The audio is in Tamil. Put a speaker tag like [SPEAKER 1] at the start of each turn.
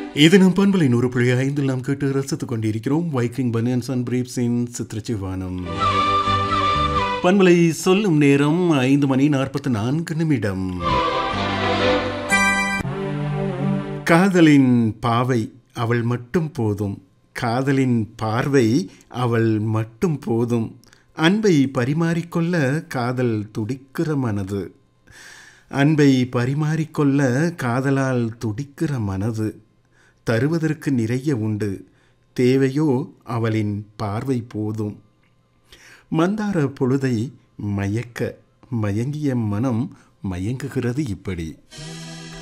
[SPEAKER 1] இது நம் பண்பலை நூறு புள்ளி ஐந்தில் நாம் கேட்டு ரசித்துக் கொண்டிருக்கிறோம் வைக்கிங் பனியன்ஸ் அண்ட் பிரீப்ஸின் சித்திரச்சிவானம் பண்பலை சொல்லும் நேரம் ஐந்து மணி நாற்பத்தி நான்கு நிமிடம் காதலின் பாவை அவள் மட்டும் போதும் காதலின் பார்வை அவள் மட்டும் போதும் அன்பை பரிமாறிக்கொள்ள காதல் துடிக்கிற மனது அன்பை பரிமாறிக்கொள்ள காதலால் துடிக்கிற மனது தருவதற்கு நிறைய உண்டு தேவையோ அவளின் பார்வை போதும் மந்தார பொழுதை மயக்க மயங்கிய மனம் மயங்குகிறது இப்படி